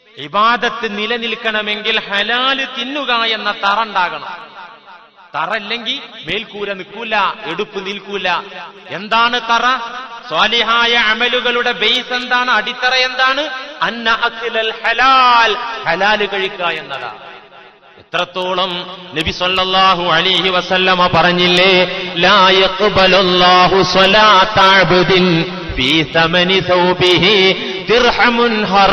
ഇബാദത്ത് നിലനിൽക്കണമെങ്കിൽ ഹലാല് തിന്നുക എന്ന തറ ഉണ്ടാകണം തറ ഇല്ലെങ്കിൽ മേൽക്കൂര നിൽക്കൂല എടുപ്പ് നിൽക്കൂല എന്താണ് തറ സ്വാലിഹായ അമലുകളുടെ ബേസ് എന്താണ് അടിത്തറ എന്താണ് അന്ന അഖിലൽ ഹലാൽ ഹലാല് കഴിക്കുക എന്നതാണ് എത്രത്തോളം നബി സല്ലല്ലാഹു അലൈഹി വസല്ലമ പറഞ്ഞില്ലേ ലാ യഖ്ബലുല്ലാഹു സ്വലാത്ത അബ്ദിൻ ഫീ സമനി സൗബിഹി ദിർഹമുൻ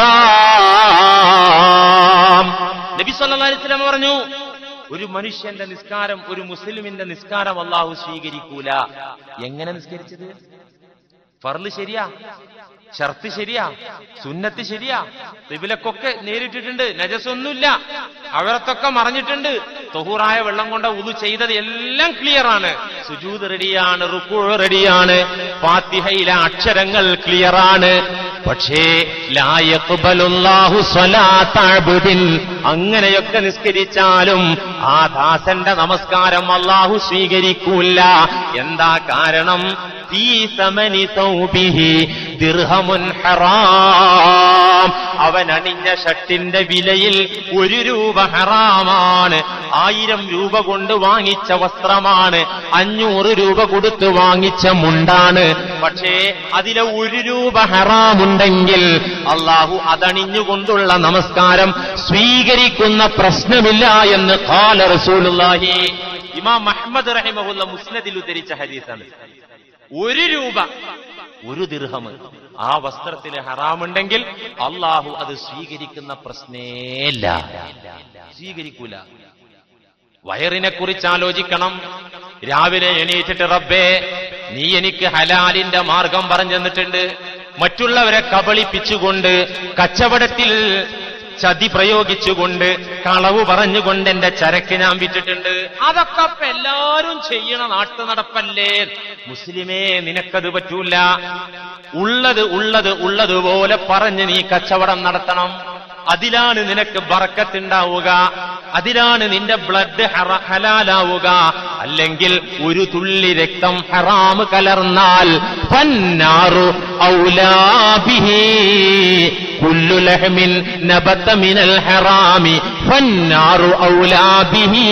ഹറാം നബി സല്ലല്ലാഹു അലൈഹി വസല്ലമ പറഞ്ഞു ഒരു മനുഷ്യന്റെ നിസ്കാരം ഒരു മുസ്ലിമിന്റെ നിസ്കാരം അള്ളാഹു സ്വീകരിക്കൂല എങ്ങനെ നിസ്കരിച്ചത് ഫർള് ശരിയാ ഷർത്ത് ശരിയാ സുന്നത്ത് ശരിയാ സിബിലക്കൊക്കെ നേരിട്ടിട്ടുണ്ട് നജസൊന്നുമില്ല അവരത്തൊക്കെ മറഞ്ഞിട്ടുണ്ട് തൊഹൂറായ വെള്ളം കൊണ്ട് ഉതു ചെയ്തത് എല്ലാം ക്ലിയർ ആണ് സുജൂത് റെഡിയാണ് റുക്കൂ റെഡിയാണ് ഫാത്തിഹയിലെ അക്ഷരങ്ങൾ ക്ലിയർ ആണ് പക്ഷേ ലായക്കുബലുല്ലാഹു സ്വലാത്താബുദിൻ അങ്ങനെയൊക്കെ നിസ്കരിച്ചാലും ആ ദാസന്റെ നമസ്കാരം അള്ളാഹു സ്വീകരിക്കൂല എന്താ കാരണം ഫീ സമനി സൗബിഹി ദിർഹമുൻ ഹറാം അവൻ അണിഞ്ഞ ഷട്ടിന്റെ വിലയിൽ ഒരു രൂപ ഹറാമാണ് ആയിരം രൂപ കൊണ്ട് വാങ്ങിച്ച വസ്ത്രമാണ് അഞ്ഞൂറ് രൂപ കൊടുത്ത് വാങ്ങിച്ച മുണ്ടാണ് പക്ഷേ അതിലെ ഒരു രൂപ ഹറാമുണ്ടെങ്കിൽ അള്ളാഹു അതണിഞ്ഞുകൊണ്ടുള്ള നമസ്കാരം സ്വീകരിക്കുന്ന പ്രശ്നമില്ല എന്ന് ഖാല റസൂലുള്ളാഹി ഇമാം അഹ്മദ് റഹിമഹുല്ല മുസ്നദിൽ ഉദ്ധരിച്ച ഹദീസാണ് ഒരു രൂപ ഒരു ദിർഹം ആ വസ്ത്രത്തിൽ ഹറാമുണ്ടെങ്കിൽ അള്ളാഹു അത് സ്വീകരിക്കുന്ന പ്രശ്നേല്ല സ്വീകരിക്കൂല വയറിനെ കുറിച്ച് ആലോചിക്കണം രാവിലെ എണീറ്റിട്ട് റബ്ബേ നീ എനിക്ക് ഹലാലിന്റെ മാർഗം പറഞ്ഞു തന്നിട്ടുണ്ട് മറ്റുള്ളവരെ കബളിപ്പിച്ചുകൊണ്ട് കച്ചവടത്തിൽ ചതി പ്രയോഗിച്ചുകൊണ്ട് കളവ് പറഞ്ഞുകൊണ്ട് എന്റെ ചരക്ക് ഞാൻ വിറ്റിട്ടുണ്ട് അതൊക്കെ ഇപ്പൊ എല്ലാരും ചെയ്യണ നാട്ടു നടപ്പല്ലേ മുസ്ലിമേ നിനക്കത് പറ്റൂല ഉള്ളത് ഉള്ളത് ഉള്ളതുപോലെ പറഞ്ഞ് നീ കച്ചവടം നടത്തണം അതിലാണ് നിനക്ക് ബറക്കത്തുണ്ടാവുക അതിലാണ് നിന്റെ ബ്ലഡ് ഹറ- ഹലാലാവുക അല്ലെങ്കിൽ ഒരു തുള്ളി രക്തം ഹറാമ് കലർന്നാൽ ഫന്നാറു ഔലാബിഹി കുല്ലു ലഹ്മിൻ നബത്ത മിനൽ ഹറാമി ഫന്നാറു ഔലാബിഹി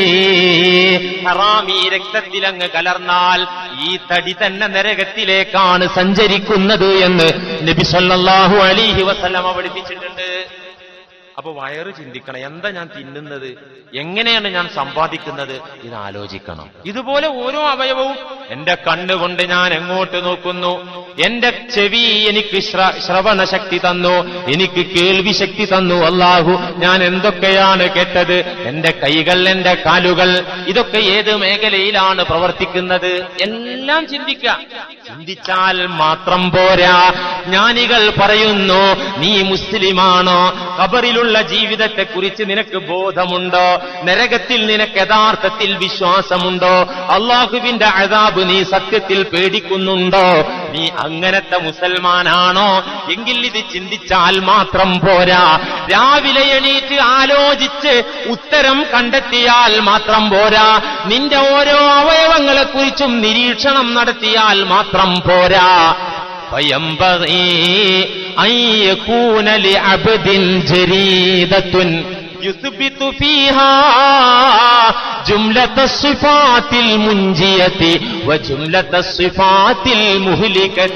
ഹറാമി രക്തത്തിൽ അങ്ങ് കലർന്നാൽ ഈ തടി തന്നെ നരകത്തിലേക്കാണ് സഞ്ചരിക്കുന്നത് എന്ന് നബി സല്ലല്ലാഹു അലൈഹി വസല്ലമ പഠിപ്പിച്ചിട്ടുണ്ട് അപ്പൊ വയറ് ചിന്തിക്കണം എന്താ ഞാൻ തിന്നുന്നത് എങ്ങനെയാണ് ഞാൻ സമ്പാദിക്കുന്നത് ഇത് ആലോചിക്കണം ഇതുപോലെ ഓരോ അവയവവും എന്റെ കണ്ണുകൊണ്ട് ഞാൻ എങ്ങോട്ട് നോക്കുന്നു എന്റെ ചെവി എനിക്ക് ശ്ര- ശ്രവണ ശക്തി തന്നു എനിക്ക് കേൾവി ശക്തി തന്നു അള്ളാഹു ഞാൻ എന്തൊക്കെയാണ് കേട്ടത് എന്റെ കൈകൾ എന്റെ കാലുകൾ ഇതൊക്കെ ഏത് മേഖലയിലാണ് പ്രവർത്തിക്കുന്നത് എല്ലാം ചിന്തിക്കുക ചിന്തിച്ചാൽ മാത്രം പോരാ ജ്ഞാനികൾ പറയുന്നു നീ മുസ്ലിമാണോ ഖബറിലുള്ള ജീവിതത്തെക്കുറിച്ച് നിനക്ക് ബോധമുണ്ടോ നരകത്തിൽ നിനക്ക് യഥാർത്ഥത്തിൽ വിശ്വാസമുണ്ടോ അള്ളാഹുവിന്റെ അഴാബ് നീ സത്യത്തിൽ പേടിക്കുന്നുണ്ടോ നീ അങ്ങനത്തെ മുസൽമാനാണോ എങ്കിൽ ഇത് ചിന്തിച്ചാൽ മാത്രം പോരാ രാവിലെ എണീറ്റ് ആലോചിച്ച് ഉത്തരം കണ്ടെത്തിയാൽ മാത്രം പോരാ നിന്റെ ഓരോ അവയവങ്ങളെക്കുറിച്ചും നിരീക്ഷണം നടത്തിയാൽ മാത്രം പോരാ فينبغي أن يكون لعبد جريدة يثبت فيها جملة الصفات المنجية وجملة الصفات المهلكة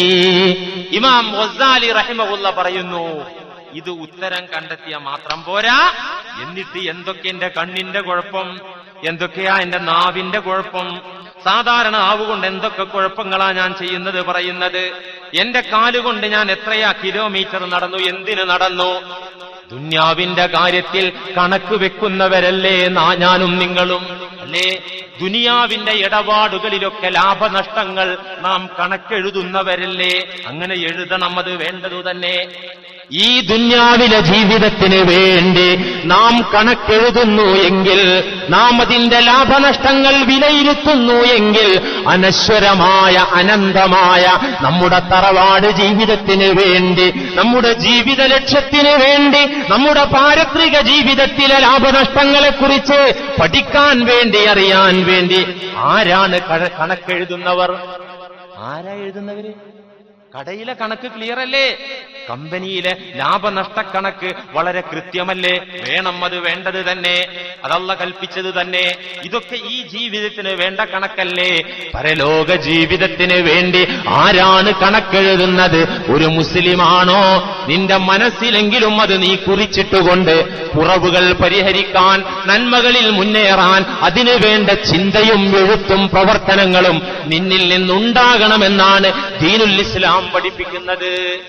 ഇമാം ഗസാലി റഹിമഹുല്ല പറയുന്നു ഇത് ഉത്തരം കണ്ടെത്തിയ മാത്രം പോരാ എന്നിട്ട് എന്തൊക്കെ എന്റെ കണ്ണിന്റെ കുഴപ്പം എന്തൊക്കെയാ എന്റെ നാവിന്റെ കുഴപ്പം സാധാരണ നാവുകൊണ്ട് എന്തൊക്കെ കുഴപ്പങ്ങളാ ഞാൻ ചെയ്യുന്നത് പറയുന്നത് എന്റെ കാലുകൊണ്ട് ഞാൻ എത്രയാ കിലോമീറ്റർ നടന്നു എന്തിന് നടന്നു ദുന്യാവിന്റെ കാര്യത്തിൽ കണക്ക് വെക്കുന്നവരല്ലേ നാ- ഞാനും നിങ്ങളും അല്ലേ ദുനിയാവിന്റെ ഇടപാടുകളിലൊക്കെ ലാഭനഷ്ടങ്ങൾ നാം കണക്കെഴുതുന്നവരല്ലേ അങ്ങനെ എഴുതണം അത് വേണ്ടതു തന്നെ ഈ ദുന്യാവിലെ ജീവിതത്തിന് വേണ്ടി നാം കണക്കെഴുതുന്നു എങ്കിൽ നാം അതിന്റെ ലാഭനഷ്ടങ്ങൾ വിലയിരുത്തുന്നു എങ്കിൽ അനശ്വരമായ അനന്തമായ നമ്മുടെ തറവാട് ജീവിതത്തിന് വേണ്ടി നമ്മുടെ ജീവിത ലക്ഷ്യത്തിന് വേണ്ടി നമ്മുടെ പാരത്രിക ജീവിതത്തിലെ ലാഭനഷ്ടങ്ങളെക്കുറിച്ച് പഠിക്കാൻ വേണ്ടി അറിയാൻ വേണ്ടി ആരാണ് കണ- കണക്കെഴുതുന്നവർ ആരാ എഴുതുന്നവര് കടയിലെ കണക്ക് ക്ലിയർ അല്ലേ കമ്പനിയിലെ ലാഭനഷ്ട കണക്ക് വളരെ കൃത്യമല്ലേ വേണം അത് വേണ്ടത് തന്നെ അതല്ല കൽപ്പിച്ചത് തന്നെ ഇതൊക്കെ ഈ ജീവിതത്തിന് വേണ്ട കണക്കല്ലേ പരലോക ജീവിതത്തിന് വേണ്ടി ആരാണ് കണക്കെഴുതുന്നത് ഒരു മുസ്ലിമാണോ നിന്റെ മനസ്സിലെങ്കിലും അത് നീ കുറിച്ചിട്ടുകൊണ്ട് കുറവുകൾ പരിഹരിക്കാൻ നന്മകളിൽ മുന്നേറാൻ അതിനു വേണ്ട ചിന്തയും എഴുത്തും പ്രവർത്തനങ്ങളും നിന്നിൽ നിന്നുണ്ടാകണമെന്നാണ് ദീനുൽ ഇസ്ലാം പഠിപ്പിക്കുന്നത്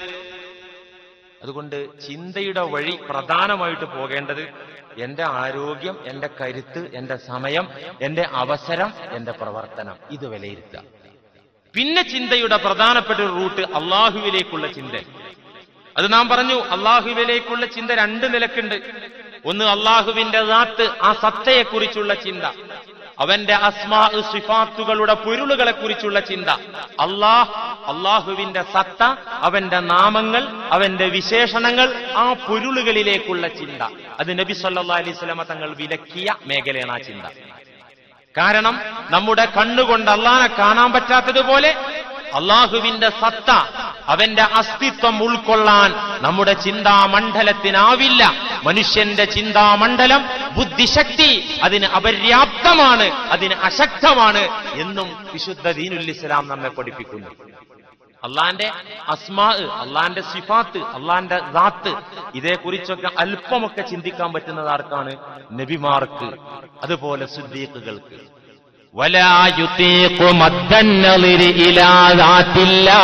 അതുകൊണ്ട് ചിന്തയുടെ വഴി പ്രധാനമായിട്ട് പോകേണ്ടത് എന്റെ ആരോഗ്യം എന്റെ കരുത്ത് എന്റെ സമയം എന്റെ അവസരം എന്റെ പ്രവർത്തനം ഇത് വിലയിരുത്തുക പിന്നെ ചിന്തയുടെ പ്രധാനപ്പെട്ട ഒരു റൂട്ട് അള്ളാഹുവിലേക്കുള്ള ചിന്ത അത് നാം പറഞ്ഞു അള്ളാഹുവിലേക്കുള്ള ചിന്ത രണ്ട് നിലക്കുണ്ട് ഒന്ന് അള്ളാഹുവിന്റെ ദാത്ത് ആ സത്തയെക്കുറിച്ചുള്ള ചിന്ത അവന്റെ അസ്മാ സിഫാത്തുകളുടെ പൊരുളുകളെ കുറിച്ചുള്ള ചിന്ത അള്ളാഹ് അള്ളാഹുവിന്റെ സത്ത അവന്റെ നാമങ്ങൾ അവന്റെ വിശേഷണങ്ങൾ ആ പൊരുളുകളിലേക്കുള്ള ചിന്ത അത് നബി സല്ലാ അലൈഹി സ്വലമ തങ്ങൾ വിലക്കിയ മേഖലയാണ് ആ ചിന്ത കാരണം നമ്മുടെ കണ്ണുകൊണ്ട് അള്ളാഹനെ കാണാൻ പറ്റാത്തതുപോലെ അള്ളാഹുവിന്റെ സത്ത അവന്റെ അസ്തിത്വം ഉൾക്കൊള്ളാൻ നമ്മുടെ ചിന്താമണ്ഡലത്തിനാവില്ല മനുഷ്യന്റെ ചിന്താമണ്ഡലം ബുദ്ധിശക്തി അതിന് അപര്യാപ്തമാണ് അതിന് അശക്തമാണ് എന്നും വിശുദ്ധ ദീനുൽ ഇസ്ലാം നമ്മെ പഠിപ്പിക്കുന്നു അള്ളാന്റെ അസ്മാ അള്ളാന്റെ സിഫാത്ത് അള്ളാന്റെ ദാത്ത് ഇതേക്കുറിച്ചൊക്കെ അല്പമൊക്കെ ചിന്തിക്കാൻ പറ്റുന്നത് ആർക്കാണ് നബിമാർക്ക് അതുപോലെ സുദ്ദീഖുകൾക്ക് ولا يطيق مد النظر إلى ذات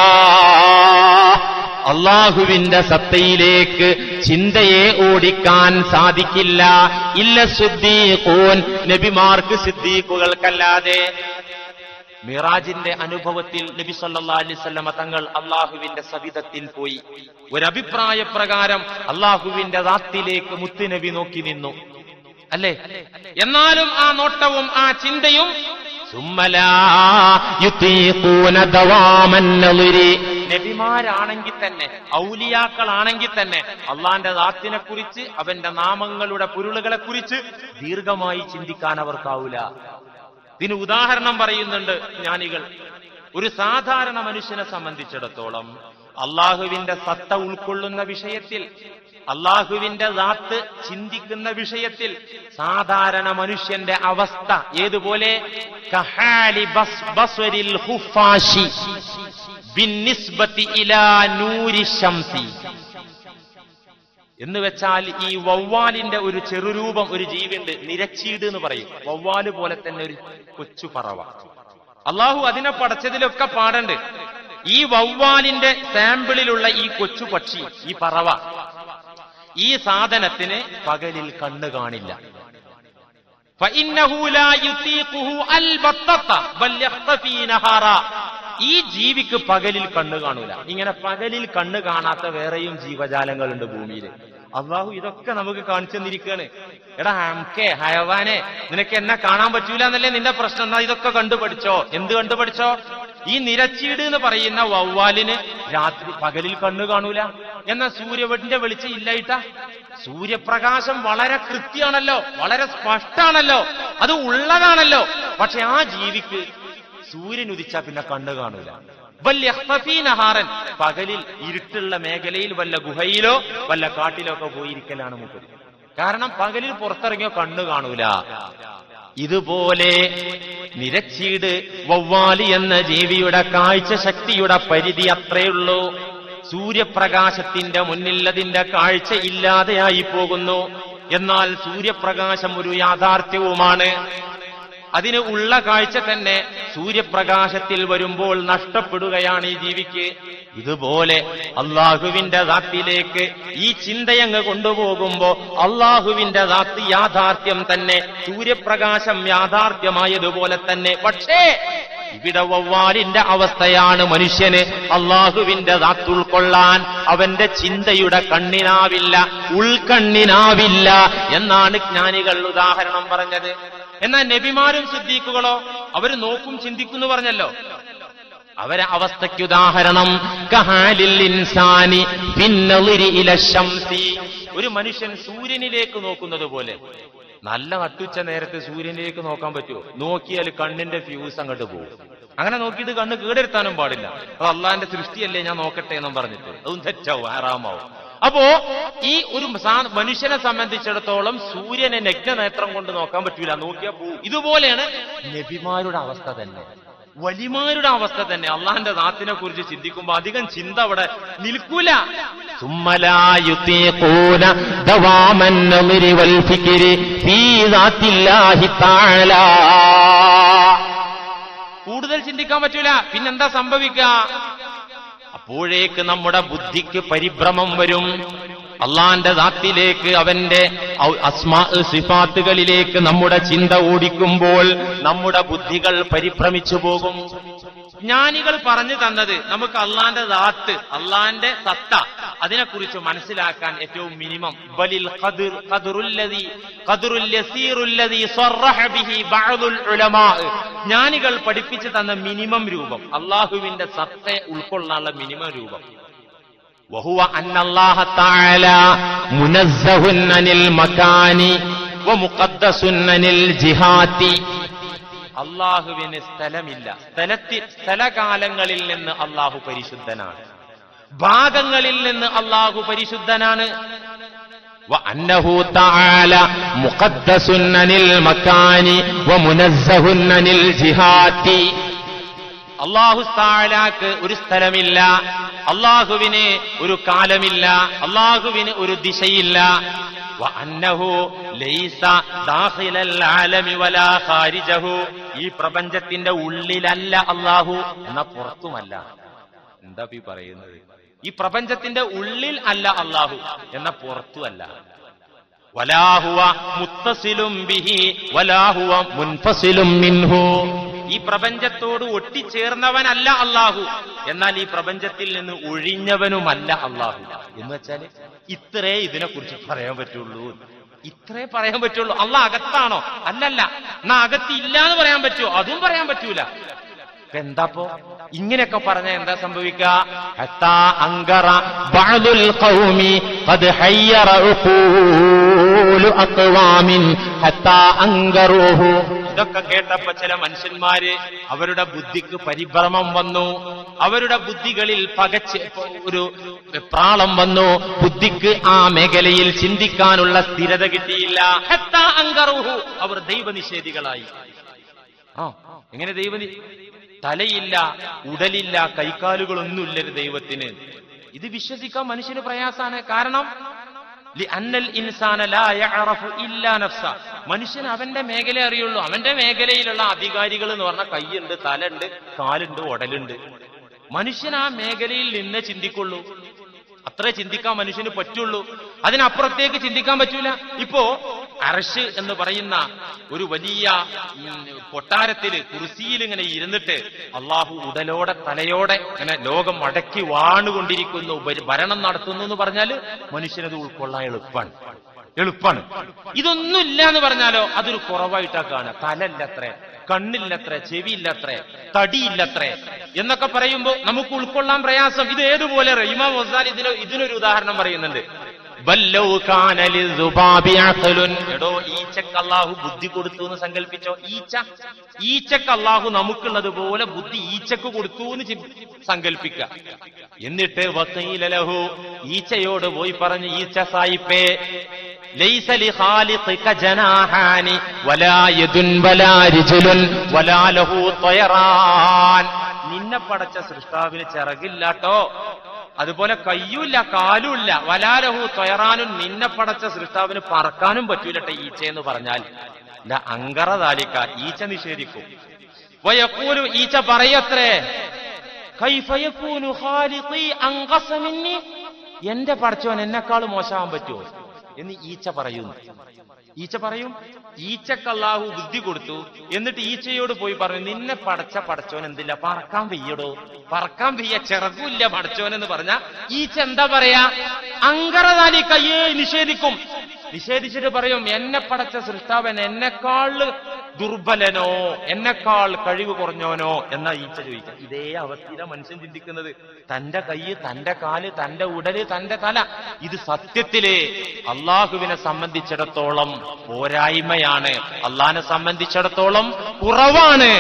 الله അള്ളാഹുവിന്റെ സത്തയിലേക്ക് ചിന്തയെ ഓടിക്കാൻ സാധിക്കില്ല ഇല്ല സിദ്ദീഖൂൻ നബിമാർക്ക് സിദ്ദീഖുകൾക്കല്ലാതെ മിറാജിന്റെ അനുഭവത്തിൽ നബി സല്ലാ അലൈവല്ലമ തങ്ങൾ അള്ളാഹുവിന്റെ സവിധത്തിൽ പോയി ഒരഭിപ്രായ പ്രകാരം അള്ളാഹുവിന്റെ ദാത്തിലേക്ക് മുത്തുനബി നോക്കി നിന്നു അല്ലേ എന്നാലും ആ നോട്ടവും ആ ചിന്തയും നബിമാരാണെങ്കിൽ തന്നെ ഔലിയാക്കളാണെങ്കിൽ തന്നെ അള്ളാന്റെ ദാത്തിനെ കുറിച്ച് അവന്റെ നാമങ്ങളുടെ പൊരുളുകളെ കുറിച്ച് ദീർഘമായി ചിന്തിക്കാൻ അവർക്കാവൂല ഇതിന് ഉദാഹരണം പറയുന്നുണ്ട് ജ്ഞാനികൾ ഒരു സാധാരണ മനുഷ്യനെ സംബന്ധിച്ചിടത്തോളം അള്ളാഹുവിന്റെ സത്ത ഉൾക്കൊള്ളുന്ന വിഷയത്തിൽ അള്ളാഹുവിന്റെ ദാത്ത് ചിന്തിക്കുന്ന വിഷയത്തിൽ സാധാരണ മനുഷ്യന്റെ അവസ്ഥ ഏതുപോലെ കഹാലി ബസ് ബസ്വരിൽ ഹുഫാഷി ബിന്നിസ്ബത്തി ഇലാ നൂരി ശംസി എന്ന് വെച്ചാൽ ഈ വവ്വാലിന്റെ ഒരു ചെറുരൂപം ഒരു ജീവിണ്ട് നിരച്ചീട് എന്ന് പറയും വവ്വാല് പോലെ തന്നെ ഒരു കൊച്ചു പറവ അള്ളാഹു അതിനെ പടച്ചതിലൊക്കെ പാടണ്ട് ഈ വവ്വാലിന്റെ സാമ്പിളിലുള്ള ഈ കൊച്ചു പക്ഷി ഈ പറവ ഈ സാധനത്തിന് പകലിൽ കണ്ണ് കാണില്ല ഈ ജീവിക്ക് പകലിൽ കണ്ണ് കാണൂല ഇങ്ങനെ പകലിൽ കണ്ണ് കാണാത്ത വേറെയും ജീവജാലങ്ങളുണ്ട് ഭൂമിയിൽ അള്ളാഹു ഇതൊക്കെ നമുക്ക് കാണിച്ചു തന്നിരിക്കുകയാണ് എടാ ഹംകെ ഹയവാനെ നിനക്ക് എന്നെ കാണാൻ പറ്റൂല എന്നല്ലേ നിന്റെ പ്രശ്നം എന്നാ ഇതൊക്കെ കണ്ടുപഠിച്ചോ എന്ത് കണ്ടുപഠിച്ചോ ഈ നിരച്ചീട് എന്ന് പറയുന്ന വവ്വാലിന് രാത്രി പകലിൽ കണ്ണു കാണൂല എന്നാൽ സൂര്യവട്ടിന്റെ വെളിച്ചം ഇല്ലായിട്ട സൂര്യപ്രകാശം വളരെ കൃത്യമാണല്ലോ വളരെ സ്പഷ്ടാണല്ലോ അത് ഉള്ളതാണല്ലോ പക്ഷെ ആ ജീവിക്ക് സൂര്യൻ ഉദിച്ചാ പിന്നെ കണ്ണു കാണൂല നഹാറൻ പകലിൽ ഇരുട്ടുള്ള മേഖലയിൽ വല്ല ഗുഹയിലോ വല്ല കാട്ടിലോ ഒക്കെ പോയിരിക്കലാണ് മുപ്പത് കാരണം പകലിൽ പുറത്തിറങ്ങിയോ കണ്ണു കാണൂല ഇതുപോലെ നിരച്ചീട് വവ്വാലി എന്ന ജീവിയുടെ കാഴ്ച ശക്തിയുടെ പരിധി അത്രയുള്ളൂ സൂര്യപ്രകാശത്തിന്റെ മുന്നിൽ അതിന്റെ കാഴ്ച ഇല്ലാതെയായി പോകുന്നു എന്നാൽ സൂര്യപ്രകാശം ഒരു യാഥാർത്ഥ്യവുമാണ് അതിന് ഉള്ള കാഴ്ച തന്നെ സൂര്യപ്രകാശത്തിൽ വരുമ്പോൾ നഷ്ടപ്പെടുകയാണ് ഈ ജീവിക്ക് ഇതുപോലെ അള്ളാഹുവിന്റെ ദാത്തിലേക്ക് ഈ ചിന്തയങ്ങ് കൊണ്ടുപോകുമ്പോ അള്ളാഹുവിന്റെ ദാത്ത് യാഥാർത്ഥ്യം തന്നെ സൂര്യപ്രകാശം യാഥാർത്ഥ്യമായതുപോലെ തന്നെ പക്ഷേ ഇവിടെ വവ്വാലിന്റെ അവസ്ഥയാണ് മനുഷ്യന് അള്ളാഹുവിന്റെ ദാത്ത് ഉൾക്കൊള്ളാൻ അവന്റെ ചിന്തയുടെ കണ്ണിനാവില്ല ഉൾക്കണ്ണിനാവില്ല എന്നാണ് ജ്ഞാനികൾ ഉദാഹരണം പറഞ്ഞത് എന്നാൽ നബിമാരും സിദ്ദീഖുകളോ അവർ നോക്കും ചിന്തിക്കുന്നു പറഞ്ഞല്ലോ അവരെ അവസ്ഥയ്ക്ക് ഉദാഹരണം കഹാലിൽ ഇൻസാനി പിന്നളിരി ഇല ശംസി ഒരു മനുഷ്യൻ സൂര്യനിലേക്ക് നോക്കുന്നത് പോലെ നല്ല നട്ടുച്ച നേരത്തെ സൂര്യനിലേക്ക് നോക്കാൻ പറ്റുമോ നോക്കിയാൽ കണ്ണിന്റെ ഫ്യൂസ് അങ്ങോട്ട് പോകും അങ്ങനെ നോക്കിയിട്ട് കണ്ണ് കേടെടുത്താനും പാടില്ല അത് അള്ളാന്റെ സൃഷ്ടിയല്ലേ ഞാൻ നോക്കട്ടെ എന്നും പറഞ്ഞിട്ട് അതും തെറ്റാവും ആറാമാവും അപ്പോ ഈ ഒരു സാ- മനുഷ്യനെ സംബന്ധിച്ചിടത്തോളം സൂര്യനെ നഗ്നനേത്രം കൊണ്ട് നോക്കാൻ പറ്റൂല നോക്കിയാൽ പോവും ഇതുപോലെയാണ് നബിമാരുടെ അവസ്ഥ തന്നെ വലിമാരുടെ അവസ്ഥ തന്നെ അള്ളാന്റെ നാത്തിനെ കുറിച്ച് ചിന്തിക്കുമ്പോ അധികം ചിന്ത അവിടെ നിൽക്കൂല ثم لا يطيقون دوام النظر والفكر في ذات الله تعالى കൂടുതൽ ചിന്തിക്കാൻ പറ്റൂല പിന്നെന്താ സംഭവിക്കുക അപ്പോഴേക്ക് നമ്മുടെ ബുദ്ധിക്ക് പരിഭ്രമം വരും അള്ളാന്റെ ദാത്തിലേക്ക് അവന്റെ ഔ- അസ്മാ സിഫാത്തുകളിലേക്ക് നമ്മുടെ ചിന്ത ഓടിക്കുമ്പോൾ നമ്മുടെ ബുദ്ധികൾ പരിഭ്രമിച്ചു പോകും ജ്ഞാനികൾ പറഞ്ഞു തന്നത് നമുക്ക് അള്ളാന്റെ ദാത്ത് അള്ളാന്റെ സത്ത അതിനെക്കുറിച്ച് മനസ്സിലാക്കാൻ ഏറ്റവും മിനിമം ബലിൽ ഖദ്ർ ഖദ്റുല്ലദി ഖദ്റുൽ യസീറുല്ലദി സ്വറഹ ബിഹി ബഅദുൽ ഉലമാ ജ്ഞാനികൾ പഠിപ്പിച്ചു തന്ന മിനിമം രൂപം അള്ളാഹുവിന്റെ സത്തയെ ഉൾക്കൊള്ളാനുള്ള മിനിമം രൂപം وهو أن الله تعالى منزه عن المكان ومقدس عن الجهات അള്ളാഹുവിന് സ്ഥലമില്ല സ്ഥലത്തി സ്ഥലകാലങ്ങളിൽ നിന്ന് അള്ളാഹു പരിശുദ്ധനാണ് ഭാഗങ്ങളിൽ നിന്ന് അള്ളാഹു പരിശുദ്ധനാണ് وأنه تعالى مقدس عن المكان ومنزه عن الجهات അള്ളാഹു താലാക്ക് ഒരു സ്ഥലമില്ല അള്ളാഹുവിന് ഒരു കാലമില്ല അള്ളാഹുവിന് ഒരു ദിശയില്ല وأنه ليس داخل العالم ولا خارجه ഈ പ്രപഞ്ചത്തിന്റെ ഉള്ളിലല്ല അള്ളാഹു എന്ന പുറത്തുമല്ല എന്താ ഈ പറയുന്നത് ഈ പ്രപഞ്ചത്തിന്റെ ഉള്ളിൽ അല്ല അള്ളാഹു എന്ന പുറത്തുമല്ല വലാഹുവ മുത്തസിലും ബിഹി വലാഹുവ منفصل منه ഈ പ്രപഞ്ചത്തോട് ഒട്ടിച്ചേർന്നവനല്ല അള്ളാഹു എന്നാൽ ഈ പ്രപഞ്ചത്തിൽ നിന്ന് ഒഴിഞ്ഞവനുമല്ല അള്ളാഹു എന്ന് വെച്ചാല് ഇത്രേ ഇതിനെക്കുറിച്ച് പറയാൻ പറ്റുള്ളൂ ഇത്രേ പറയാൻ പറ്റുള്ളൂ അള്ളാഹ് അകത്താണോ അല്ലല്ല എന്നാ അകത്ത് ഇല്ല എന്ന് പറയാൻ പറ്റുമോ അതും പറയാൻ പറ്റൂല ഇപ്പൊ എന്താപ്പോ ഇങ്ങനെയൊക്കെ പറഞ്ഞാൽ എന്താ സംഭവിക്കുക حتى أنكر بعض القوم قد حير عقول أقوام حتى أنكروه ഇതൊക്കെ കേട്ടപ്പോ ചില മനുഷ്യന്മാര് അവരുടെ ബുദ്ധിക്ക് പരിഭ്രമം വന്നു അവരുടെ ബുദ്ധികളിൽ പകച്ച് ഒരു പ്രാളം വന്നു ബുദ്ധിക്ക് ആ മേഖലയിൽ ചിന്തിക്കാനുള്ള സ്ഥിരത കിട്ടിയില്ല ഹത്താ അങ്കറുഹു അവർ ദൈവനിഷേധികളായി ആ എങ്ങനെ ദൈവ തലയില്ല ഉടലില്ല കൈക്കാലുകളൊന്നുമില്ല ഒരു ദൈവത്തിന് ഇത് വിശ്വസിക്കാൻ മനുഷ്യന് പ്രയാസാണ് കാരണം അന്നൽ ഇൻസാന ലാ യഅറഫു ഇല്ലാ നഫ്സ മനുഷ്യൻ അവന്റെ മേഖല അറിയുള്ളൂ അവന്റെ മേഖലയിലുള്ള അധികാരികൾ എന്ന് പറഞ്ഞാൽ കൈയുണ്ട് തലയുണ്ട് കാലുണ്ട് ഉടലുണ്ട് മനുഷ്യൻ ആ മേഖലയിൽ നിന്ന് ചിന്തിക്കുള്ളൂ അത്രേ ചിന്തിക്കാൻ മനുഷ്യന് പറ്റുള്ളൂ അതിനപ്പുറത്തേക്ക് ചിന്തിക്കാൻ പറ്റൂല ഇപ്പോ അർഷ് എന്ന് പറയുന്ന ഒരു വലിയ ഉം, കൊട്ടാരത്തില് കുർസിയിൽ ഇങ്ങനെ ഇരുന്നിട്ട് അള്ളാഹു ഉടലോടെ തലയോടെ ഇങ്ങനെ ലോകം അടക്കി വാണുകൊണ്ടിരിക്കുന്നു ഭര- ഭരണം നടത്തുന്നു എന്ന് പറഞ്ഞാൽ മനുഷ്യനത് ഉൾക്കൊള്ളാൻ എളുപ്പമാണ് എളുപ്പമാണ് ഇതൊന്നും ഇല്ല എന്ന് പറഞ്ഞാലോ അതൊരു കുറവായിട്ടാ കാണുക തലല്ലത്രേ കണ്ണില്ലത്രേ ചെവിയില്ലത്രേ തടിയില്ലത്രേ എന്നൊക്കെ പറയുമ്പോൾ നമുക്ക് ഉൾക്കൊള്ളാൻ പ്രയാസം ഇത് ഏതുപോലെ റഹിമാ മൊസാൽ ഇതിന് ഇതിനൊരു ഉദാഹരണം പറയുന്നുണ്ട് ബല്ലൗ കാന ലിസുബാബി അഖലുൻ. എടോ ഈച്ചക്ക് അള്ളാഹു ബുദ്ധി കൊടുത്തു എന്ന് സങ്കല്പിച്ചോ ഈച്ച ഈച്ചക്ക് അള്ളാഹു നമുക്കുള്ളത് പോലെ ബുദ്ധി ഈച്ചക്ക് കൊടുത്തു എന്ന് ചി- സങ്കല്പിക്കുക എന്നിട്ട് വക്കീലലഹു ഈച്ചയോട് പോയി പറഞ്ഞു ഈച്ച സായിപ്പേ ലൈസ ലിഖാലിഖിക ജനാഹാനി വലാ യദുൻ വലാ റിജുലുൻ വലാ ലഹു ത്വയറാൻ നിന്നെ പടച്ച സൃഷ്ടാവിന് ചിറകില്ലാട്ടോ അതുപോലെ കയ്യുമില്ല കാലുമില്ല വലാലഹു ത്വയറാനും നിന്നെ പടച്ച സൃഷ്ടാവിന് പറക്കാനും പറ്റൂലട്ടെ ഈച്ച എന്ന് പറഞ്ഞാൽ ഇല്ല അങ്കറ താലിക്ക ഈച്ച നിഷേധിക്കും വയക്കൂലു ഈച്ച പറയത്രേ കൈഫ യകൂനു ഖാലിഖി അൻഖസ മിന്നി എന്റെ പടച്ചോൻ എന്നെക്കാൾ മോശമാവാൻ പറ്റുമോ എന്ന് ഈച്ച പറയുന്നു ഈച്ച പറയും ഈച്ചക്ക് അള്ളാഹു ബുദ്ധി കൊടുത്തു എന്നിട്ട് ഈച്ചയോട് പോയി പറഞ്ഞു നിന്നെ പടച്ച പടച്ചോൻ എന്തില്ല പറക്കാൻ വെയ്യടോ പറക്കാൻ വെയ്യ ചിറകുമില്ല പടച്ചോൻ എന്ന് പറഞ്ഞ ഈച്ച എന്താ പറയാ അങ്കറതാലി കയ്യേ നിഷേധിക്കും നിഷേധിച്ചിട്ട് പറയും എന്നെ പടച്ച സൃഷ്ടാവൻ എന്നെക്കാള് ദുർബലനോ എന്നെക്കാൾ കഴിവ് കുറഞ്ഞോനോ എന്നാ ഈച്ച ചോദിക്കുക ഇതേ അവസ്ഥയില മനുഷ്യൻ ചിന്തിക്കുന്നത് തന്റെ കൈ തന്റെ കാല് തന്റെ ഉടല് തന്റെ തല ഇത് സത്യത്തില് അള്ളാഹുവിനെ സംബന്ധിച്ചിടത്തോളം പോരായ്മയാണ് അള്ളാഹിനെ സംബന്ധിച്ചിടത്തോളം കുറവാണ്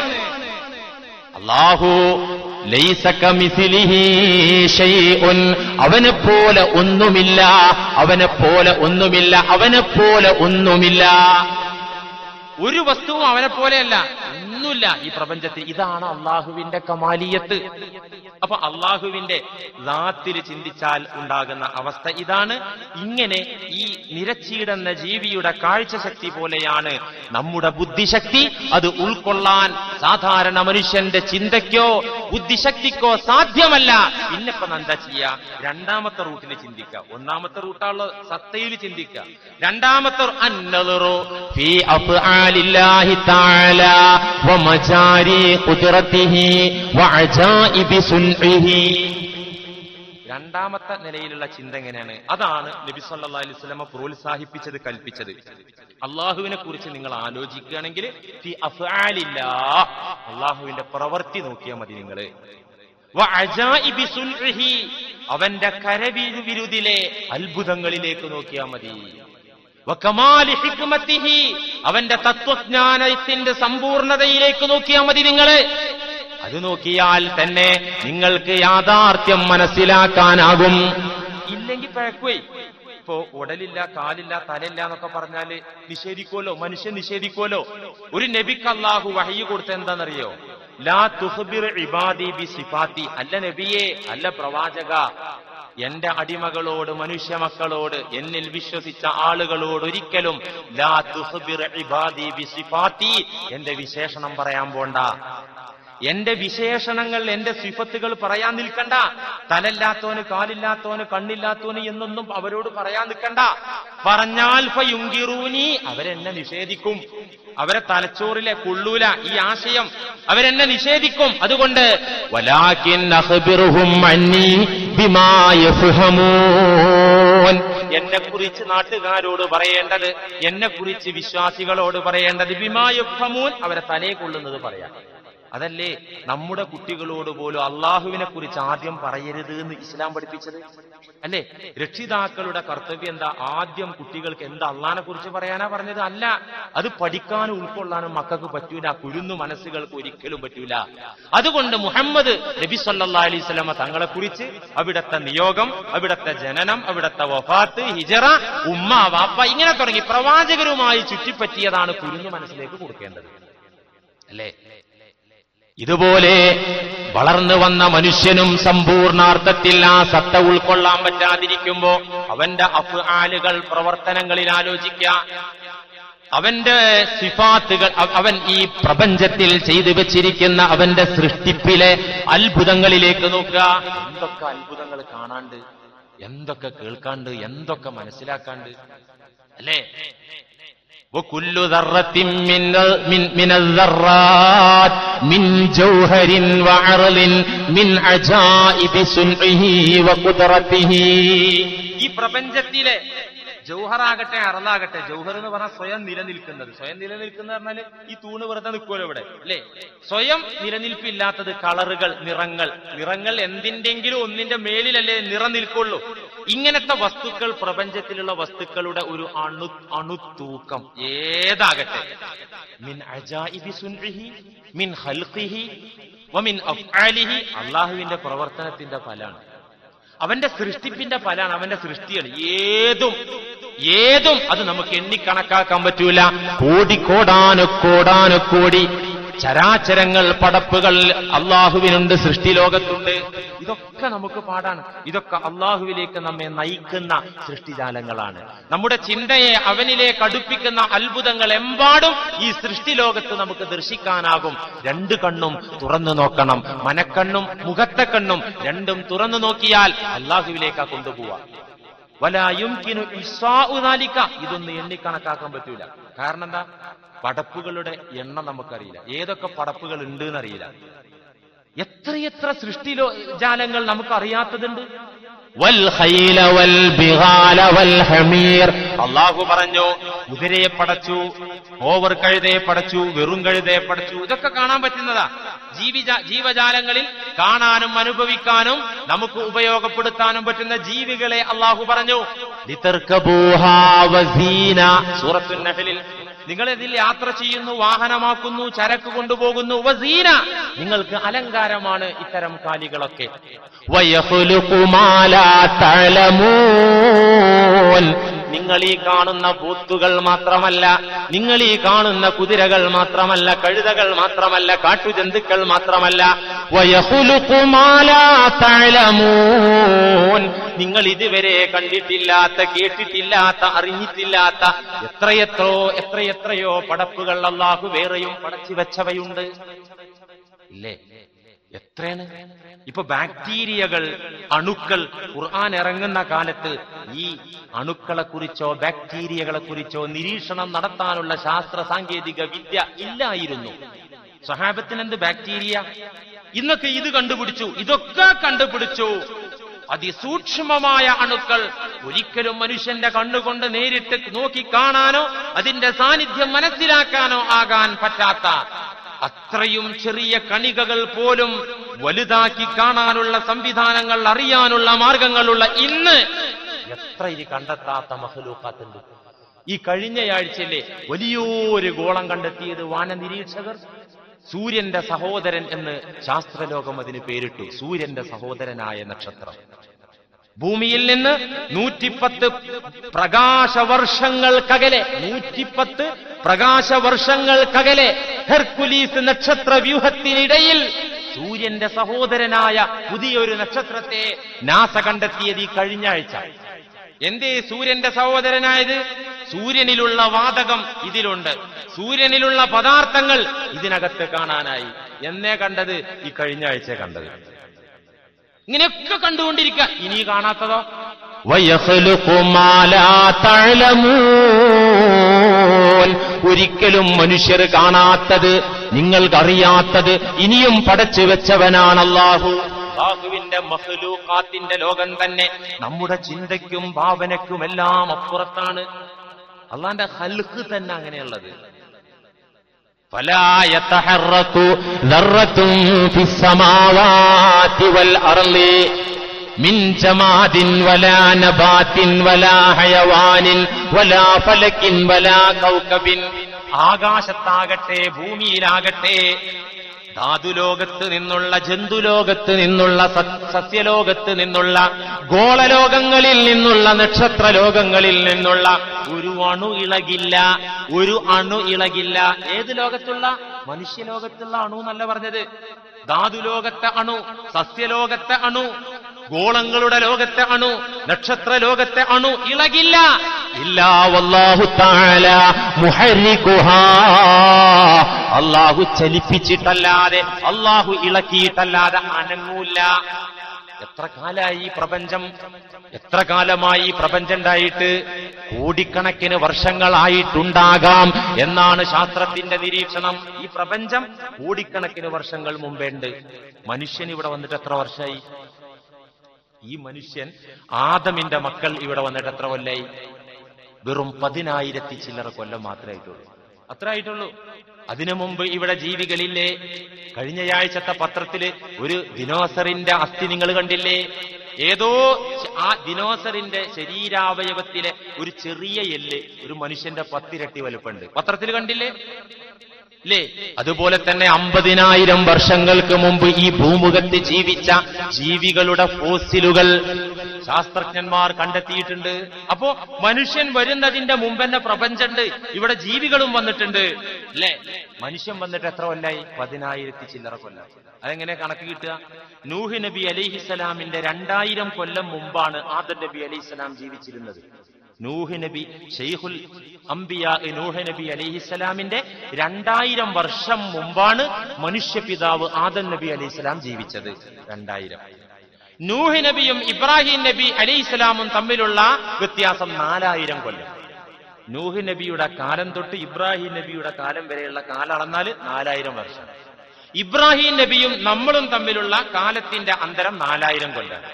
അള്ളാഹു ലൈസക മിഥിലിഹി ഷൈഉൻ അവനെ പോലെ ഒന്നുമില്ല അവനെ പോലെ ഒന്നുമില്ല അവനെ പോലെ ഒന്നുമില്ല ഒരു വസ്തുവും അവനെ പോലെയല്ല ഒന്നുമില്ല ഈ പ്രപഞ്ചത്തിൽ ഇതാണ് അള്ളാഹുവിന്റെ കമാലിയത്ത് അപ്പൊ അള്ളാഹുവിന്റെ ലാത്തിൽ ചിന്തിച്ചാൽ ഉണ്ടാകുന്ന അവസ്ഥ ഇതാണ് ഇങ്ങനെ ഈ നിരച്ചീടുന്ന ജീവിയുടെ കാഴ്ചശക്തി പോലെയാണ് നമ്മുടെ ബുദ്ധിശക്തി അത് ഉൾക്കൊള്ളാൻ സാധാരണ മനുഷ്യന്റെ ചിന്തയ്ക്കോ ബുദ്ധിശക്തിക്കോ സാധ്യമല്ല പിന്നെ ഇപ്പൊ എന്താ ചെയ്യാ രണ്ടാമത്തെ റൂട്ടിൽ ചിന്തിക്കുക ഒന്നാമത്തെ റൂട്ടാണല്ലോ സത്തയിൽ ചിന്തിക്കുക രണ്ടാമത്തെ അന്നലറോ في أفعال الله تعالى ومجاري قدرته وعجائب صنعه രണ്ടാമത്തെ നിലയിലുള്ള ചിന്ത എങ്ങനെയാണ് അതാണ് നബി സല്ലല്ലാഹു അലൈഹി വസല്ലമ പ്രോത്സാഹിപ്പിച്ചത് കൽപ്പിച്ചത് അള്ളാഹുവിനെ കുറിച്ച് നിങ്ങൾ ആലോചിക്കുകയാണെങ്കിൽ ഫി അഫ്ആലില്ലാ അള്ളാഹുവിന്റെ പ്രവൃത്തി നോക്കിയാൽ മതി നിങ്ങൾ വഅജായിബി സുൻഇഹി അവന്റെ കരവിരുതിലെ അത്ഭുതങ്ങളിലേക്ക് നോക്കിയാൽ മതി വകമാലി ഹിക്മത്തിഹി അവന്റെ തത്വജ്ഞാനത്തിന്റെ സമ്പൂർണതയിലേക്ക് നോക്കിയാൽ മതി നിങ്ങള് അത് നോക്കിയാൽ തന്നെ നിങ്ങൾക്ക് യാഥാർത്ഥ്യം മനസ്സിലാക്കാനാകും ഇല്ലെങ്കിൽ പഴക്കുവേ ഇപ്പോ ഉടലില്ല കാലില്ല തലയില്ല എന്നൊക്കെ പറഞ്ഞാല് നിഷേധിക്കുമല്ലോ മനുഷ്യൻ നിഷേധിക്കുമല്ലോ ഒരു നബിക്ക് അള്ളാഹു വഹയ്യ കൊടുത്ത എന്താണെന്നറിയോ ലാ തുഹ്ബിർ ഇബാദി ബി സിഫാത്തി അല്ല നബിയെ അല്ല പ്രവാചക എന്റെ അടിമകളോട് മനുഷ്യ മക്കളോട് എന്നിൽ വിശ്വസിച്ച ആളുകളോട് ഒരിക്കലും ലാ തുഹ്ബിർ ഇബാദി ബി സിഫാത്തി എന്റെ വിശേഷണം പറയാൻ പോണ്ട എന്റെ വിശേഷണങ്ങൾ എന്റെ സിഫത്തുകൾ പറയാൻ നിൽക്കണ്ട തലല്ലാത്തവന് കാലില്ലാത്തവന് കണ്ണില്ലാത്തവന് എന്നൊന്നും അവരോട് പറയാൻ നിൽക്കണ്ട പറഞ്ഞാൽ ഫയുങ്കിറൂനി അവരെന്നെ നിഷേധിക്കും അവരെ തലച്ചോറിലെ കൊള്ളൂല ഈ ആശയം അവരെന്നെ നിഷേധിക്കും അതുകൊണ്ട് ولكن أخبرهم عني بما يفهمون എന്നെ കുറിച്ച് നാട്ടുകാരോട് പറയേണ്ടത് എന്നെ കുറിച്ച് വിശ്വാസികളോട് പറയേണ്ടത് ബിമായുഫമൂൻ അവരെ തലയെ കൊള്ളുന്നത് പറയാം അതല്ലേ നമ്മുടെ കുട്ടികളോട് പോലും അള്ളാഹുവിനെ കുറിച്ച് ആദ്യം പറയരുത് എന്ന് ഇസ്ലാം പഠിപ്പിച്ചത് അല്ലേ രക്ഷിതാക്കളുടെ കർത്തവ്യം എന്താ ആദ്യം കുട്ടികൾക്ക് എന്താ അള്ളാഹിനെ കുറിച്ച് പറയാനാ പറഞ്ഞത് അല്ല അത് പഠിക്കാനും ഉൾക്കൊള്ളാനും മക്കൾക്ക് പറ്റൂല കുരുന്നു മനസ്സുകൾക്ക് ഒരിക്കലും പറ്റൂല അതുകൊണ്ട് മുഹമ്മദ് നബി സല്ലാ അലൈഹി സ്വലമ തങ്ങളെ കുറിച്ച് അവിടുത്തെ നിയോഗം അവിടുത്തെ ജനനം അവിടുത്തെ വഫാത്ത് ഹിജറ ഉമ്മ വാപ്പ ഇങ്ങനെ തുടങ്ങി പ്രവാചകരുമായി ചുറ്റിപ്പറ്റിയതാണ് കുരുന്നു മനസ്സിലേക്ക് കൊടുക്കേണ്ടത് അല്ലേ ഇതുപോലെ വളർന്നു വന്ന മനുഷ്യനും സമ്പൂർണാർത്ഥത്തിൽ ആ സത്ത ഉൾക്കൊള്ളാൻ പറ്റാതിരിക്കുമ്പോ അവന്റെ അഫ്ആലുകൾ പ്രവർത്തനങ്ങളിൽ ആലോചിക്കുക അവന്റെ സിഫാത്തുകൾ അവ- അവൻ ഈ പ്രപഞ്ചത്തിൽ ചെയ്തു വെച്ചിരിക്കുന്ന അവന്റെ സൃഷ്ടിപ്പിലെ അത്ഭുതങ്ങളിലേക്ക് നോക്കുക എന്തൊക്കെ അത്ഭുതങ്ങൾ കാണാണ്ട് എന്തൊക്കെ കേൾക്കാണ്ട് എന്തൊക്കെ മനസ്സിലാക്കാണ്ട് അല്ലേ وكل ذرة من من من الذرات من جوهر وعرض من عجائب صنعه وقدرته ഈ പ്രപഞ്ചത്തിലെ ജൗഹറാകട്ടെ അറലാകട്ടെ ജൗഹർ എന്ന് പറഞ്ഞാൽ സ്വയം നിലനിൽക്കുന്നത് സ്വയം നിലനിൽക്കുന്ന പറഞ്ഞാല് ഈ തൂണ് വെറുതെ നിൽക്കുമല്ലോ ഇവിടെ അല്ലേ സ്വയം നിലനിൽപ്പില്ലാത്തത് കളറുകൾ നിറങ്ങൾ നിറങ്ങൾ എന്തിന്റെങ്കിലും ഒന്നിന്റെ മേലിലല്ലേ നിറം നിൽക്കുള്ളൂ ഇങ്ങനത്തെ വസ്തുക്കൾ പ്രപഞ്ചത്തിലുള്ള വസ്തുക്കളുടെ ഒരു അണു അണുത്തൂക്കം ഏതാകട്ടെ മിൻ അജായിബി സുൻഇഹി മിൻ ഖൽഖിഹി വമിൻ അഫ്ആലിഹി അള്ളാഹുവിന്റെ പ്രവർത്തനത്തിന്റെ ഫലാണ് അവന്റെ സൃഷ്ടിപ്പിന്റെ ഫലാണ് അവന്റെ സൃഷ്ടികൾ ഏതും ഏതും അത് നമുക്ക് എണ്ണിക്കണക്കാക്കാൻ പറ്റൂല കോടിക്കോടാനു കോടാനു കോടി ചരാചരങ്ങൾ പടപ്പുകൾ അള്ളാഹുവിനുണ്ട് സൃഷ്ടിലോകത്തുണ്ട് ഇതൊക്കെ നമുക്ക് പാടാണ് ഇതൊക്കെ അള്ളാഹുവിലേക്ക് നമ്മെ നയിക്കുന്ന സൃഷ്ടിജാലങ്ങളാണ് നമ്മുടെ ചിന്തയെ അവനിലേക്ക് അടുപ്പിക്കുന്ന അത്ഭുതങ്ങൾ എമ്പാടും ഈ സൃഷ്ടിലോകത്ത് നമുക്ക് ദർശിക്കാനാകും രണ്ട് കണ്ണും തുറന്നു നോക്കണം മനക്കണ്ണും മുഖത്തെ കണ്ണും രണ്ടും തുറന്നു നോക്കിയാൽ അള്ളാഹുവിലേക്കാ കൊണ്ടുപോവാ വലായുംകിനു ഇസ്വാഉ ദാലിക. ഇതൊന്നും എണ്ണിക്കണക്കാക്കാൻ പറ്റൂല കാരണം എന്താ പടപ്പുകളുടെ എണ്ണം നമുക്കറിയില്ല ഏതൊക്കെ പടപ്പുകൾ ഉണ്ട് എന്നറിയില്ല എത്രയെത്ര സൃഷ്ടിലോ ജാലങ്ങൾ നമുക്ക് അറിയാത്തതുണ്ട് والخيل والبغال والحمير അള്ളാഹു പറഞ്ഞു കുതിരയെ പടച്ചു ഓവർ കഴുതയെ പടച്ചു വെറും കഴുതയെ പടച്ചു ഇതൊക്കെ കാണാൻ പറ്റുന്നതാ ജീവിജ ജീവജാലങ്ങളിൽ കാണാനും അനുഭവിക്കാനും നമുക്ക് ഉപയോഗപ്പെടുത്താനും പറ്റുന്ന ജീവികളെ അള്ളാഹു പറഞ്ഞു ലിതർക്കബൂഹാ വസീന. സൂറത്തുൻ നഹ്ലിൽ നിങ്ങൾ ഇതിൽ യാത്ര ചെയ്യുന്നു വാഹനമാക്കുന്നു ചരക്ക് കൊണ്ടുപോകുന്നു വസീന നിങ്ങൾക്ക് അലങ്കാരമാണ് ഇത്തരം കാലികളൊക്കെ വയഖ്ലുഖു മാ ലാ തഅലമൂൻ. നിങ്ങൾ ഈ കാണുന്ന പൂത്തുകൾ മാത്രമല്ല നിങ്ങൾ ഈ കാണുന്ന കുതിരകൾ മാത്രമല്ല കഴുതകൾ മാത്രമല്ല കാട്ടുജന്തുക്കൾ മാത്രമല്ല വയഖ്ലുഖു മാ ലാ തഅലമൂൻ. നിങ്ങൾ ഇതുവരെ കണ്ടിട്ടില്ലാത്ത കേട്ടിട്ടില്ലാത്ത അറിഞ്ഞിട്ടില്ലാത്ത എത്രയെത്രയോ എത്രയെത്രയോ പടപ്പുകൾ അള്ളാഹു വേറെയും പടച്ചു വെച്ചവയുണ്ട് ഇല്ലേ എത്രയാണ് ഇപ്പൊ ബാക്ടീരിയകൾ അണുക്കൾ ഖുർആൻ ഇറങ്ങുന്ന കാലത്ത് ഈ അണുക്കളെ കുറിച്ചോ ബാക്ടീരിയകളെ കുറിച്ചോ നിരീക്ഷണം നടത്താനുള്ള ശാസ്ത്ര സാങ്കേതിക വിദ്യ ഇല്ലായിരുന്നു സഹാബത്തിന് എന്ത് ബാക്ടീരിയ ഇന്നൊക്കെ ഇത് കണ്ടുപിടിച്ചു ഇതൊക്കെ കണ്ടുപിടിച്ചു അതിസൂക്ഷ്മമായ അണുക്കൾ ഒരിക്കലും മനുഷ്യന്റെ കണ്ണുകൊണ്ട് നേരിട്ട് നോക്കി കാണാനോ അതിന്റെ സാന്നിധ്യം മനസ്സിലാക്കാനോ ആകാൻ പറ്റാത്ത അത്രയും ചെറിയ കണികകൾ പോലും വലുതാക്കി കാണാനുള്ള സംവിധാനങ്ങൾ അറിയാനുള്ള മാർഗങ്ങളുള്ള ഇന്ന് എത്ര ഇത് കണ്ടെത്താത്ത മഹലൂക്കാത്തുണ്ട് ഈ കഴിഞ്ഞയാഴ്ചയിലെ വലിയൊരു ഗോളം കണ്ടെത്തിയത് വാനനിരീക്ഷകർ സൂര്യന്റെ സഹോദരൻ എന്ന് ശാസ്ത്രലോകം അതിന് പേരിട്ടു സൂര്യന്റെ സഹോദരനായ നക്ഷത്രം ഭൂമിയിൽ നിന്ന് നൂറ്റിപ്പത്ത് പ്രകാശവർഷങ്ങൾക്കകലെ നൂറ്റിപ്പത്ത് പ്രകാശവർഷങ്ങൾക്കകലെ ഹെർക്കുലീസ് നക്ഷത്ര വ്യൂഹത്തിനിടയിൽ സൂര്യന്റെ സഹോദരനായ പുതിയൊരു നക്ഷത്രത്തെ നാസ കണ്ടെത്തിയത് ഈ കഴിഞ്ഞ ആഴ്ച എന്തേ സൂര്യന്റെ സഹോദരനായത് സൂര്യനിലുള്ള വാതകം ഇതിലുണ്ട് സൂര്യനിലുള്ള പദാർത്ഥങ്ങൾ ഇതിനകത്ത് കാണാനായി എന്നേ കണ്ടത് ഈ കഴിഞ്ഞ ആഴ്ച കണ്ടത് ഇങ്ങനെയൊക്കെ കണ്ടുകൊണ്ടിരിക്കുക ഇനി കാണാത്തതോ വയഖ്ലുഖു മാ ലാ തഅലമൂൻ. ഒരിക്കലും മനുഷ്യർ കാണാത്തത് നിങ്ങൾക്കറിയാത്തത് ഇനിയും പടച്ചു വെച്ചവനാണ് അള്ളാഹു അള്ളാഹുവിന്റെ മഹ്ലൂഖാത്തിന്റെ ലോകം തന്നെ നമ്മുടെ ചിന്തയ്ക്കും ഭാവനയ്ക്കും എല്ലാം അപ്പുറത്താണ് അള്ളാന്റെ ഹൽക്ക് തന്നെ അങ്ങനെയുള്ളത് فلا يتحرك ذرة في السماوات والأرض من جماد ولا نبات ولا حيوان ولا فلك ولا كوكب ആകാശത്താകട്ടെ ഭൂമിയിലാകട്ടെ ധാതുലോകത്ത് നിന്നുള്ള ജന്തുലോകത്ത് നിന്നുള്ള സ- സസ്യലോകത്ത് നിന്നുള്ള ഗോളലോകങ്ങളിൽ നിന്നുള്ള നക്ഷത്രലോകങ്ങളിൽ നിന്നുള്ള ഒരു അണു ഇളകില്ല ഒരു അണു ഇളകില്ല ഏത് ലോകത്തുള്ള മനുഷ്യലോകത്തുള്ള അണു എന്നല്ല പറഞ്ഞത് ധാതുലോകത്തെ അണു സസ്യലോകത്തെ അണു ഗോളങ്ങളുടെ ലോകത്തെ അണു നക്ഷത്ര ലോകത്തെ അണു ഇളകില്ല ഇല്ലാ വല്ലാഹു തആല മുഹരിക്കുഹാ അള്ളാഹു ചലിപ്പിച്ചിട്ടല്ലാതെ അള്ളാഹു ഇളക്കിയിട്ടല്ലാതെ അനങ്ങൂല എത്ര കാലായി ഈ പ്രപഞ്ചം എത്ര കാലമായി ഈ പ്രപഞ്ചം ഉണ്ടായിട്ട് കോടിക്കണക്കിന് വർഷങ്ങളായിട്ടുണ്ടാകാം എന്നാണ് ശാസ്ത്രത്തിന്റെ നിരീക്ഷണം ഈ പ്രപഞ്ചം കോടിക്കണക്കിന് വർഷങ്ങൾ മുമ്പേണ്ട് മനുഷ്യൻ ഇവിടെ വന്നിട്ട് എത്ര വർഷമായി ഈ മനുഷ്യൻ ആദമിന്റെ മക്കൾ ഇവിടെ വന്നിട്ട് എത്ര കൊല്ലായി വെറും പതിനായിരത്തി ചില്ലറ കൊല്ലം മാത്രമേ ആയിട്ടുള്ളൂ അത്ര ആയിട്ടുള്ളൂ അതിനു മുമ്പ് ഇവിടെ ജീവികളില്ലേ കഴിഞ്ഞയാഴ്ചത്തെ പത്രത്തില് ഒരു ദിനോസറിന്റെ അസ്ഥി നിങ്ങൾ കണ്ടില്ലേ ഏതോ ശ- ആ ദിനോസറിന്റെ ശരീരാവയവത്തിലെ ഒരു ചെറിയ എല്ല് ഒരു മനുഷ്യന്റെ പത്തിരട്ടി വലുപ്പമുണ്ട് പത്രത്തിൽ കണ്ടില്ലേ അല്ലേ അതുപോലെ തന്നെ അമ്പതിനായിരം വർഷങ്ങൾക്ക് മുമ്പ് ഈ ഭൂമുഖത്ത് ജീവിച്ച ജീവികളുടെ ഫോസിലുകൾ ശാസ്ത്രജ്ഞന്മാർ കണ്ടെത്തിയിട്ടുണ്ട് അപ്പോ മനുഷ്യൻ വരുന്നതിന്റെ മുമ്പ് തന്നെ പ്രപഞ്ചമുണ്ട് ഇവിടെ ജീവികളും വന്നിട്ടുണ്ട് അല്ലേ മനുഷ്യൻ വന്നിട്ട് എത്ര കൊല്ലായി പതിനായിരത്തി ചില്ലറ കൊല്ലം അതെങ്ങനെ കണക്ക് കിട്ടുക നൂഹ് നബി അലിഹിസലാമിന്റെ രണ്ടായിരം കൊല്ലം മുമ്പാണ് ആദം നബി അലിഹിസലാം ജീവിച്ചിരുന്നത് നൂഹ് നബി ഷെയ്ഖുൽ അംബിയ നൂഹ് നബി അലിഹിസ്സലാമിന്റെ രണ്ടായിരം വർഷം മുമ്പാണ് മനുഷ്യപിതാവ് ആദം നബി അലിഹിസ്സലാം ജീവിച്ചത് രണ്ടായിരം നൂഹ് നബിയും ഇബ്രാഹിം നബി അലിഹിസ്സലാമും തമ്മിലുള്ള വ്യത്യാസം നാലായിരം കൊല്ലം നൂഹ് നബിയുടെ കാലം തൊട്ട് ഇബ്രാഹിം നബിയുടെ കാലം വരെയുള്ള കാലം അളന്നാല് നാലായിരം വർഷം ഇബ്രാഹിം നബിയും നമ്മളും തമ്മിലുള്ള കാലത്തിന്റെ അന്തരം നാലായിരം കൊല്ലം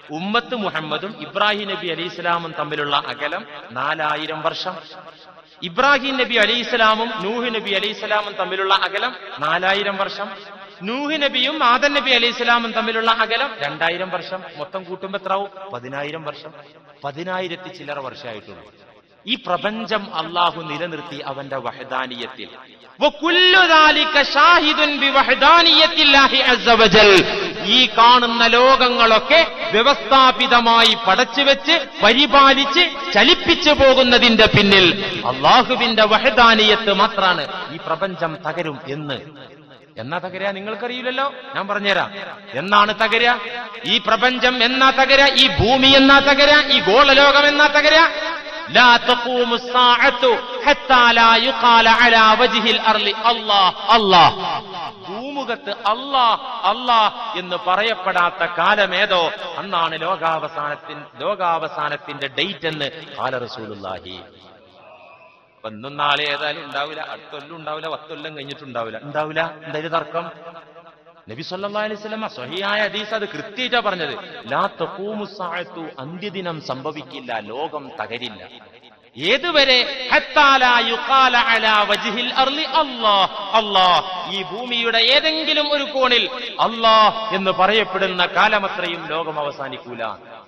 ഉമ്മത്ത് മുഹമ്മദും ഇബ്രാഹിം നബി അലൈഹി ഇസ്ലാമും തമ്മിലുള്ള അകലം നാലായിരം വർഷം ഇബ്രാഹിം നബി അലൈഹി ഇസ്ലാമും നൂഹ് നബി അലൈഹി ഇസ്ലാമും തമ്മിലുള്ള അകലം നാലായിരം വർഷം നൂഹ് നബിയും ആദൻ നബി അലൈഹി ഇസ്ലാമും തമ്മിലുള്ള അകലം രണ്ടായിരം വർഷം മൊത്തം കൂട്ടുമ്പോ എത്രാവും പതിനായിരം വർഷം പതിനായിരത്തി ചില്ലറ വർഷമായിട്ടുള്ളൂ ഈ പ്രപഞ്ചം അള്ളാഹു നിലനിർത്തി അവന്റെ വഹദാനിയത്തിൽ വകുല്ലു ദാലിക ഷാഹിദുൻ ബിവഹദാനിയത്തില്ലാഹി അസ്സ വജൽ. ഈ കാണുന്ന ലോകങ്ങളൊക്കെ വ്യവസ്ഥാപിതമായി പടച്ചുവെച്ച് പരിപാലിച്ച് ചലിപ്പിച്ചു പോകുന്നതിന്റെ പിന്നിൽ അള്ളാഹുവിന്റെ വഹദാനിയത്ത് മാത്രാണ് ഈ പ്രപഞ്ചം തകരും എന്ന് എന്നാ തകരാ നിങ്ങൾക്കറിയില്ലല്ലോ ഞാൻ പറഞ്ഞുതരാം എന്നാണ് തകര ഈ പ്രപഞ്ചം എന്നാ തകര ഈ ഭൂമി എന്നാ തകര ഈ ഗോളലോകം എന്നാ തകര لا تقوم الساعة حتى لا يقال على وجه الأرض الله الله ഭൂമുഖത്ത് അല്ലാ അല്ലാ എന്ന് പറയപ്പെടാത്ത കാലമേതോ അന്നാണ് ലോകാവസാനത്തിൻ ലോകാവസാനത്തിന്റെ ഡേറ്റ് എന്ന് കാല റസൂലുള്ളാഹി അപ്പൊ ഇന്നും നാളെ ഏതായാലും ഉണ്ടാവില്ല അടുത്തൊല്ലും ഉണ്ടാവില്ല പത്തൊല്ലം കഴിഞ്ഞിട്ടുണ്ടാവില്ല ഉണ്ടാവില്ല എന്തായാലും തർക്കം നബി സല്ലല്ലാഹു അലൈഹി വസല്ലമ സ്വഹിയായ ഹദീസ് അത് കൃത്യമായിട്ടാ പറഞ്ഞത് ലാ തഖൂമു സാഅത്തു അന്ത്യദിനം സംഭവിക്കില്ല ലോകം തകരില്ല ഏതുവരെ ഹത്താ ലാ യുഖാല അലാ വജ്ഹിൽ അർളി അല്ലാഹ് അല്ലാഹ് ഈ ഭൂമിയുടെ ഏതെങ്കിലും ഒരു കോണിൽ അല്ലാഹ് എന്ന് പറയപ്പെടുന്ന കാലമത്രയും ലോകം അവസാനിക്കൂല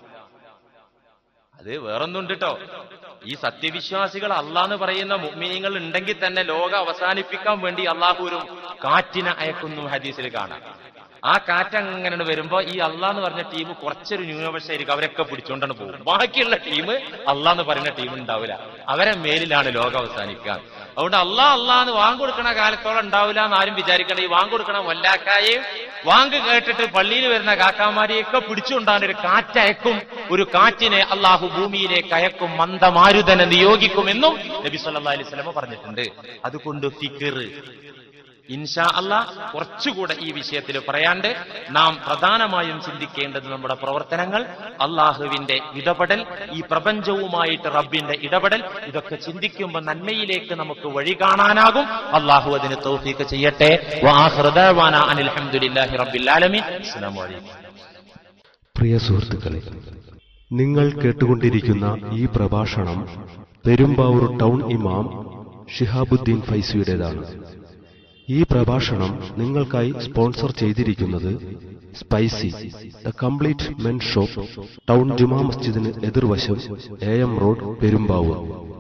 അത് വേറൊന്നുണ്ട് കേട്ടോ ഈ സത്യവിശ്വാസികൾ അള്ളാന്ന് പറയുന്ന മുഅ്മിനീങ്ങൾ ഉണ്ടെങ്കിൽ തന്നെ ലോകം അവസാനിപ്പിക്കാൻ വേണ്ടി അള്ളാഹു ഒരു കാറ്റിനെ അയക്കുന്നു ഹദീസിൽ കാണാം ആ കാറ്റ് അങ്ങനെ വരുമ്പോ ഈ അള്ളാന്ന് പറഞ്ഞ ടീം കുറച്ചൊരു ന്യൂനപക്ഷമായിരിക്കും അവരൊക്കെ പിടിച്ചോണ്ടാണ് പോകും ബാക്കിയുള്ള ടീം അള്ളാന്ന് പറയുന്ന ടീം ഉണ്ടാവില്ല അവരെ മേലിലാണ് ലോകം അവസാനിക്കുക അതുകൊണ്ട് അള്ളാ അള്ളാന്ന് വാങ്ങിക്കൊടുക്കണ കാലത്തോളം ഉണ്ടാവില്ല എന്ന് ആരും വിചാരിക്കണം ഈ വാങ്ങിക്കൊടുക്കണ വല്ലാക്കായെയും വാങ്ക് കേട്ടിട്ട് പള്ളിയിൽ വരുന്ന കാക്കാമാരെയൊക്കെ പിടിച്ചുകൊണ്ടാണ് ഒരു കാറ്റയക്കും ഒരു കാറ്റിനെ അള്ളാഹു ഭൂമിയിലേക്ക് അയക്കും മന്ദമാരുതനെ നിയോഗിക്കുമെന്നും നബി സല്ലല്ലാഹു അലൈഹി വസല്ലമ പറഞ്ഞിട്ടുണ്ട് അതുകൊണ്ട് ഫിക്കിർ ഇൻഷാ അല്ല കുറച്ചുകൂടെ ഈ വിഷയത്തിൽ പറയാണ്ട് നാം പ്രധാനമായും ചിന്തിക്കേണ്ടത് നമ്മുടെ പ്രവർത്തനങ്ങൾ അള്ളാഹുവിന്റെ ഇടപെടൽ ഈ പ്രപഞ്ചവുമായിട്ട് റബ്ബിന്റെ ഇടപെടൽ ഇതൊക്കെ ചിന്തിക്കുമ്പോൾ നന്മയിലേക്ക് നമുക്ക് വഴി കാണാനാകും അള്ളാഹു അതിന് തൗഫീക്ക് ചെയ്യട്ടെ വആഖിറു ദഅവാന അനിൽ ഹംദുലില്ലാഹി റബ്ബിൽ ആലമീൻ അസ്സലാമു അലൈക്കും പ്രിയ സുഹൃത്തുക്കളെ നിങ്ങൾ കേട്ടുകൊണ്ടിരിക്കുന്ന ഈ പ്രഭാഷണം പെരുമ്പാവൂർ ടൗൺ ഇമാം ഷിഹാബുദ്ദീൻ ഫൈസിയുടേതാണ് ഈ പ്രഭാഷണം നിങ്ങൾക്കായി സ്പോൺസർ ചെയ്തിരിക്കുന്നത് spicy the complete men shop town Juma മസ്ജിദിന് എതിർവശം എ എം റോഡ് പെരുമ്പാവൂർ